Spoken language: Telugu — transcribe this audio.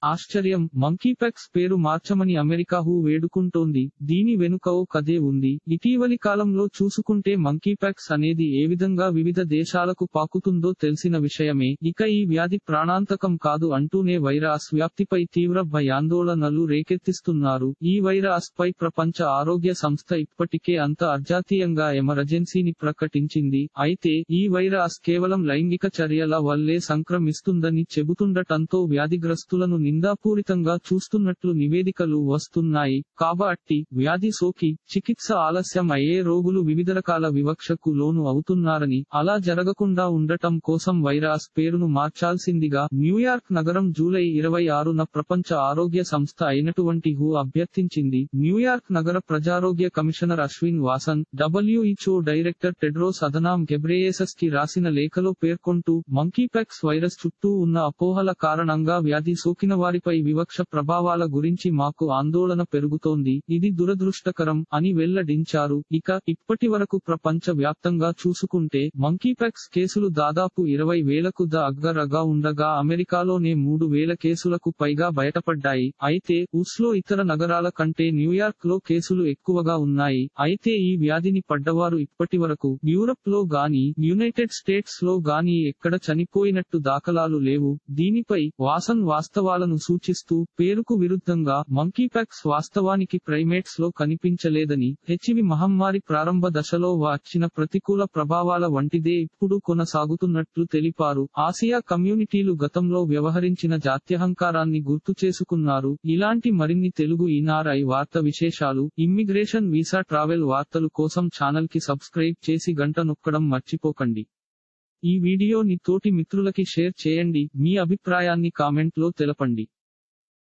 ఆశ్చర్యం మంకీపాక్స్ పేరు మార్చమని అమెరికా హూ వేడుకుంటోంది దీని వెనుక ఓ కథే ఉంది ఇటీవలి కాలంలో చూసుకుంటే మంకీపాక్స్ అనేది ఏ విధంగా వివిధ దేశాలకు పాకుతుందో తెలిసిన విషయమే ఇక ఈ వ్యాధి ప్రాణాంతకం కాదు అంటూనే వైరస్ వ్యాప్తిపై తీవ్ర భయాందోళనలు రేకెత్తిస్తున్నారు ఈ వైరస్ పై ప్రపంచ ఆరోగ్య సంస్థ ఇప్పటికే అంత అర్జాతీయంగా ఎమర్జెన్సీని ప్రకటించింది అయితే ఈ వైరస్ కేవలం లైంగిక చర్యల వల్లే సంక్రమిస్తుందని చెబుతుండటంతో వ్యాధిగ్రస్తులను నిందాపూరితంగా చూస్తున్నట్లు నివేదికలు వస్తున్నాయి కాబట్టి వ్యాధి సోకి చికిత్స ఆలస్యం అయ్యే రోగులు వివిధ రకాల వివక్షకు లోను అవుతున్నారని అలా జరగకుండా ఉండటం కోసం వైరస్ పేరును మార్చాల్సిందిగా న్యూయార్క్ నగరం జూలై ఇరవై ఆరున ప్రపంచ ఆరోగ్య సంస్థ అయినటువంటి హూ అభ్యర్థించింది న్యూయార్క్ నగర ప్రజారోగ్య commissioner Ashwin Vasan WHO director Tedros Adhanom Ghebreyesus కి రాసిన లేఖలో పేర్కొంటూ మంకీపాక్స్ వైరస్ చుట్టూ ఉన్న అపోహల కారణంగా వ్యాధి సోకిన వారిపై వివక్ష ప్రభావాల గురించి మాకు ఆందోళన పెరుగుతోంది ఇది దురదృష్టకరం అని వెల్లడించారు ఇక ఇప్పటి వరకు ప్రపంచ వ్యాప్తంగా చూసుకుంటే మంకీపాక్స్ కేసులు దాదాపు ఇరవై వేలకు దగ్గరగా ఉండగా అమెరికాలోనే మూడు వేల కేసులకు పైగా బయటపడ్డాయి అయితే ఉస్లో ఇతర నగరాల కంటే న్యూయార్క్ లో కేసులు ఎక్కువగా ఉన్నాయి అయితే ఈ వ్యాధిని పడ్డవారు ఇప్పటి వరకు యూరప్ లో గాని యునైటెడ్ స్టేట్స్ లో గాని ఎక్కడ చనిపోయినట్టు దాఖలాలు లేవు దీనిపై వాసన్ వాస్తవాలను సూచిస్తూ పేరుకు విరుద్ధంగా మంకీపాక్స్ వాస్తవానికి ప్రైమేట్స్ లో కనిపించలేదని హెచ్వి మహమ్మారి ప్రారంభ దశలో వచ్చిన ప్రతికూల ప్రభావాల వంటిదే ఇప్పుడు కొనసాగుతున్నట్లు తెలిపారు ఆసియా కమ్యూనిటీలు గతంలో వ్యవహరించిన జాత్యహంకారాన్ని గుర్తు చేసుకున్నారు ఇలాంటి మరిన్ని తెలుగు ఈనారై వార్త విశేషాలు ఇమ్మిగ్రేషన్ వీసా ట్రావెల్ వార్తలు కోసం ఛానల్ కి సబ్స్క్రైబ్ చేసి గంట నొక్కడం మర్చిపోకండి ఈ వీడియోని తోటి మిత్రులకి షేర్ చేయండి మీ అభిప్రాయాన్ని కామెంట్ లో తెలపండి